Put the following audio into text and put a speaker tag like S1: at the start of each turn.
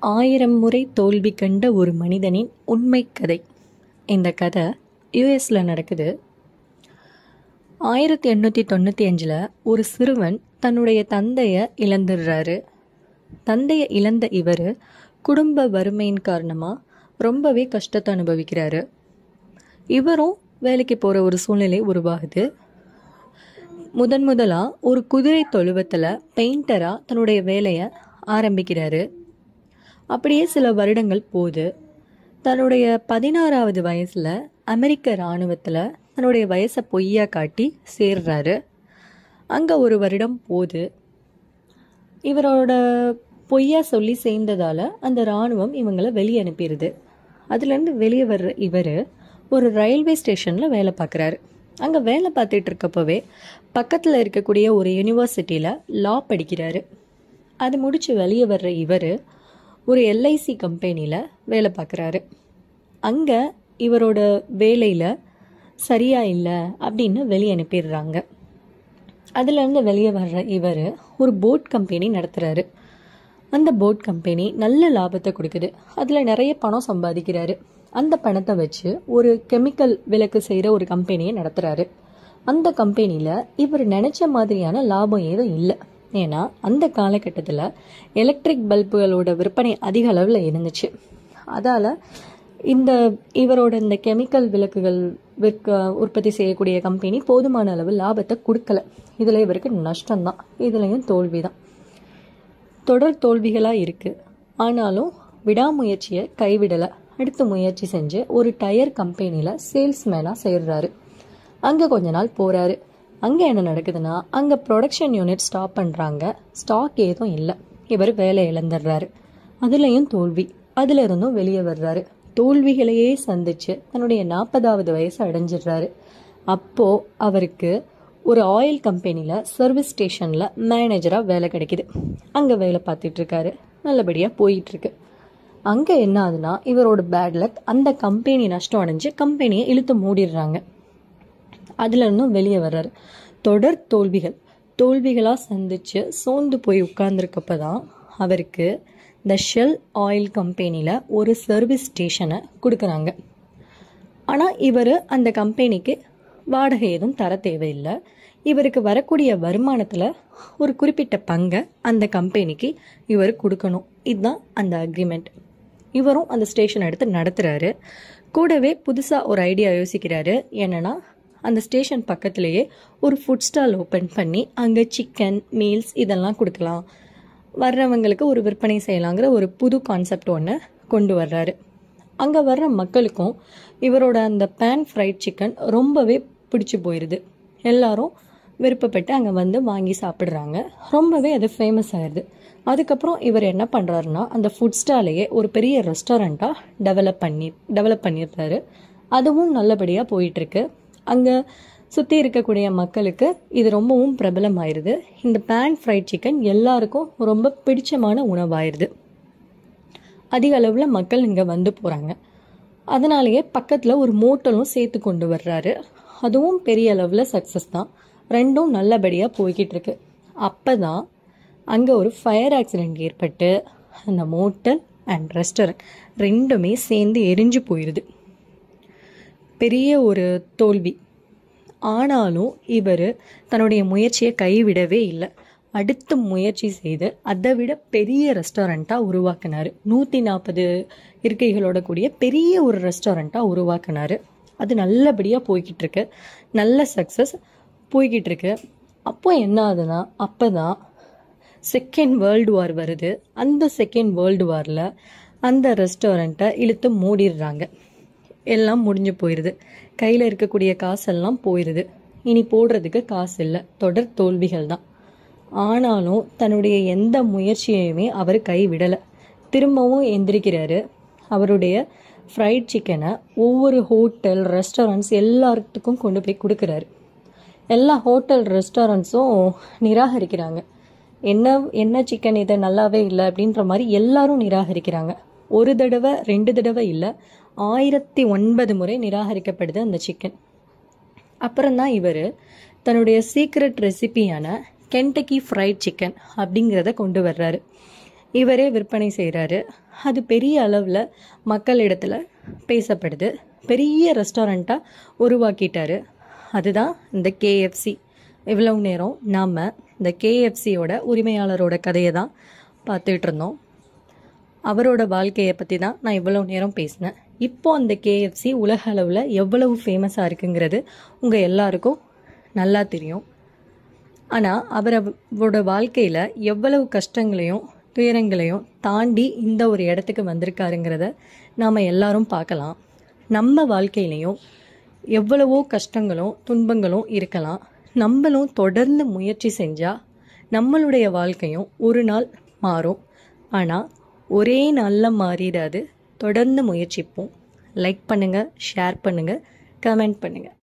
S1: ஆயிரம் முறை தோல்வி கண்ட ஒரு மனிதனின் உண்மை கதை இந்த கதை யூஎஸில் நடக்குது ஆயிரத்தி எண்ணூற்றி தொண்ணூற்றி அஞ்சில் ஒரு சிறுவன் தன்னுடைய தந்தையை இழந்துடுறாரு தந்தையை இழந்த இவர் குடும்ப வறுமையின் காரணமாக ரொம்பவே கஷ்டத்தை அனுபவிக்கிறாரு இவரும் வேலைக்கு போகிற ஒரு சூழ்நிலை உருவாகுது முதன் முதலாக ஒரு குதிரை தொழுவத்தில் பெயிண்டராக தன்னுடைய வேலையை ஆரம்பிக்கிறாரு அப்படியே சில வருடங்கள் போகுது தன்னுடைய பதினாறாவது வயசில் அமெரிக்க இராணுவத்தில் தன்னுடைய வயசை பொய்யா காட்டி சேர்றாரு அங்கே ஒரு வருடம் போகுது இவரோட பொய்யா சொல்லி சேர்ந்ததால் அந்த இராணுவம் இவங்களை வெளியே அனுப்பிடுது அதுலேருந்து வெளியே வர்ற இவர் ஒரு ரயில்வே ஸ்டேஷனில் வேலை பார்க்குறாரு அங்கே வேலை பார்த்துட்டு இருக்கப்பவே பக்கத்தில் இருக்கக்கூடிய ஒரு யூனிவர்சிட்டியில் லா படிக்கிறாரு அது முடித்து வெளியே வர்ற இவர் ஒரு எல்ஐசி கம்பெனியில் வேலை பார்க்குறாரு அங்கே இவரோட வேலையில் சரியா இல்லை அப்படின்னு வெளியே அனுப்பிடுறாங்க அதுலேருந்து வெளியே வர்ற இவர் ஒரு போட் கம்பெனி நடத்துகிறாரு அந்த போட் கம்பெனி நல்ல லாபத்தை கொடுக்குது அதில் நிறைய பணம் சம்பாதிக்கிறாரு அந்த பணத்தை வச்சு ஒரு கெமிக்கல் விலக்கு செய்கிற ஒரு கம்பெனியை நடத்துகிறாரு அந்த கம்பெனியில் இவர் நினச்ச மாதிரியான லாபம் ஏதும் இல்லை ஏன்னா அந்த காலகட்டத்தில் எலக்ட்ரிக் பல்புகளோட விற்பனை அதிக அளவில் இருந்துச்சு அதால் இந்த இவரோட இந்த கெமிக்கல் விளக்குகள் விற்க உற்பத்தி செய்யக்கூடிய கம்பெனி போதுமான அளவு லாபத்தை கொடுக்கல இதில் இவருக்கு நஷ்டம்தான் இதுலேயும் தோல்வி தான் தொடர் தோல்விகளாக இருக்குது ஆனாலும் விடாமுயற்சியை கைவிடலை அடுத்து முயற்சி செஞ்சு ஒரு டயர் கம்பெனியில் சேல்ஸ்மேனாக சேர்றாரு அங்கே கொஞ்ச நாள் போகிறாரு அங்கே என்ன நடக்குதுன்னா அங்கே ப்ரொடக்ஷன் யூனிட் ஸ்டாப் பண்ணுறாங்க ஸ்டாக் ஏதும் இல்லை இவர் வேலை இழந்துடுறாரு அதுலேயும் தோல்வி அதில் இருந்தும் வெளியே வர்றாரு தோல்விகளையே சந்திச்சு தன்னுடைய நாற்பதாவது வயசு அடைஞ்சிடுறாரு அப்போது அவருக்கு ஒரு ஆயில் கம்பெனியில் சர்வீஸ் ஸ்டேஷனில் மேனேஜராக வேலை கிடைக்குது அங்கே வேலை பார்த்துட்டு இருக்காரு நல்லபடியாக போயிட்டுருக்கு அங்கே என்ன ஆகுதுன்னா இவரோட பேட் லக் அந்த கம்பெனி நஷ்டம் அடைஞ்சு கம்பெனியை இழுத்து மூடிடுறாங்க அதுல இருந்தும் வெளியே வர்றாரு தொடர் தோல்விகள் தோல்விகளாக சந்திச்சு சோர்ந்து போய் உட்கார்ந்துருக்கப்ப தான் அவருக்கு இந்த ஷெல் ஆயில் கம்பெனியில் ஒரு சர்வீஸ் ஸ்டேஷனை கொடுக்குறாங்க ஆனால் இவர் அந்த கம்பெனிக்கு வாடகை எதுவும் தர தேவையில்லை இவருக்கு வரக்கூடிய வருமானத்தில் ஒரு குறிப்பிட்ட பங்கை அந்த கம்பெனிக்கு இவர் கொடுக்கணும் இதுதான் அந்த அக்ரிமெண்ட் இவரும் அந்த ஸ்டேஷன் எடுத்து நடத்துகிறாரு கூடவே புதுசாக ஒரு ஐடியா யோசிக்கிறாரு என்னென்னா அந்த ஸ்டேஷன் பக்கத்துலேயே ஒரு ஃபுட் ஸ்டால் ஓப்பன் பண்ணி அங்கே சிக்கன் மீல்ஸ் இதெல்லாம் கொடுக்கலாம் வர்றவங்களுக்கு ஒரு விற்பனை செய்யலாங்கிற ஒரு புது கான்செப்ட் ஒன்று கொண்டு வர்றாரு அங்கே வர்ற மக்களுக்கும் இவரோட அந்த பேன் ஃப்ரைட் சிக்கன் ரொம்பவே பிடிச்சி போயிடுது எல்லாரும் விருப்பப்பட்டு அங்கே வந்து வாங்கி சாப்பிட்றாங்க ரொம்பவே அது ஃபேமஸ் ஆயிடுது அதுக்கப்புறம் இவர் என்ன பண்ணுறாருன்னா அந்த ஃபுட் ஸ்டாலையே ஒரு பெரிய ரெஸ்டாரண்ட்டாக டெவலப் பண்ணி டெவலப் பண்ணிடுறாரு அதுவும் நல்லபடியாக போயிட்டுருக்கு அங்கே சுற்றி இருக்கக்கூடிய மக்களுக்கு இது ரொம்பவும் பிரபலமாயிருது இந்த பேன் ஃப்ரைட் சிக்கன் எல்லாருக்கும் ரொம்ப பிடிச்சமான உணவாயிருது அதிக அளவில் மக்கள் இங்கே வந்து போகிறாங்க அதனாலேயே பக்கத்தில் ஒரு மோட்டலும் சேர்த்து கொண்டு வர்றாரு அதுவும் பெரிய அளவில் சக்ஸஸ் தான் ரெண்டும் நல்லபடியாக போய்கிட்டு இருக்கு அப்போ தான் அங்கே ஒரு ஃபயர் ஆக்சிடெண்ட் ஏற்பட்டு அந்த மோட்டல் அண்ட் ரெஸ்டாரண்ட் ரெண்டுமே சேர்ந்து எரிஞ்சு போயிடுது பெரிய ஒரு தோல்வி ஆனாலும் இவர் தன்னுடைய முயற்சியை கைவிடவே இல்லை அடுத்து முயற்சி செய்து அதை விட பெரிய ரெஸ்டாரண்ட்டாக உருவாக்குனார் நூற்றி நாற்பது இருக்கைகளோட கூடிய பெரிய ஒரு ரெஸ்டாரண்ட்டாக உருவாக்குனார் அது நல்லபடியாக போய்கிட்டு இருக்கு நல்ல சக்ஸஸ் போய்கிட்டு இருக்கு அப்போ என்ன ஆகுதுன்னா அப்போ தான் செகண்ட் வேர்ல்டு வார் வருது அந்த செகண்ட் வேர்ல்டு வாரில் அந்த ரெஸ்டாரண்ட்டை இழுத்து மூடிடுறாங்க எல்லாம் முடிஞ்சு போயிடுது கையில் இருக்கக்கூடிய காசெல்லாம் போயிடுது இனி போடுறதுக்கு காசு இல்லை தொடர் தோல்விகள் தான் ஆனாலும் தன்னுடைய எந்த முயற்சியையுமே அவர் கைவிடலை திரும்பவும் எந்திரிக்கிறாரு அவருடைய ஃப்ரைட் சிக்கனை ஒவ்வொரு ஹோட்டல் ரெஸ்டாரண்ட்ஸ் எல்லாத்துக்கும் கொண்டு போய் கொடுக்குறாரு எல்லா ஹோட்டல் ரெஸ்டாரண்ட்ஸும் நிராகரிக்கிறாங்க என்ன என்ன சிக்கன் இது நல்லாவே இல்லை அப்படின்ற மாதிரி எல்லாரும் நிராகரிக்கிறாங்க ஒரு தடவை ரெண்டு தடவை இல்லை ஆயிரத்தி ஒன்பது முறை நிராகரிக்கப்படுது அந்த சிக்கன் அப்புறம்தான் இவர் தன்னுடைய சீக்ரெட் ரெசிபியான கென்டக்கி ஃப்ரைட் சிக்கன் அப்படிங்கிறத கொண்டு வர்றாரு இவரே விற்பனை செய்கிறாரு அது பெரிய அளவில் மக்களிடத்தில் பேசப்படுது பெரிய ரெஸ்டாரண்ட்டாக உருவாக்கிட்டாரு அதுதான் இந்த கேஎஃப்சி இவ்வளவு நேரம் நாம் இந்த கேஎஃப்சியோட உரிமையாளரோட கதையை தான் பார்த்துட்டு இருந்தோம் அவரோட வாழ்க்கையை பற்றி தான் நான் இவ்வளோ நேரம் பேசினேன் இப்போ அந்த கேஎஃப்சி உலக அளவில் எவ்வளவு ஃபேமஸாக இருக்குங்கிறது உங்கள் எல்லாருக்கும் நல்லா தெரியும் ஆனால் அவரோட வாழ்க்கையில் எவ்வளவு கஷ்டங்களையும் துயரங்களையும் தாண்டி இந்த ஒரு இடத்துக்கு வந்திருக்காருங்கிறத நாம் எல்லாரும் பார்க்கலாம் நம்ம வாழ்க்கையிலையும் எவ்வளவோ கஷ்டங்களும் துன்பங்களும் இருக்கலாம் நம்மளும் தொடர்ந்து முயற்சி செஞ்சால் நம்மளுடைய வாழ்க்கையும் ஒரு நாள் மாறும் ஆனால் ஒரே நாளில் மாறிடாது தொடர்ந்து முயற்சிப்போம் லைக் பண்ணுங்கள் ஷேர் பண்ணுங்கள் கமெண்ட் பண்ணுங்கள்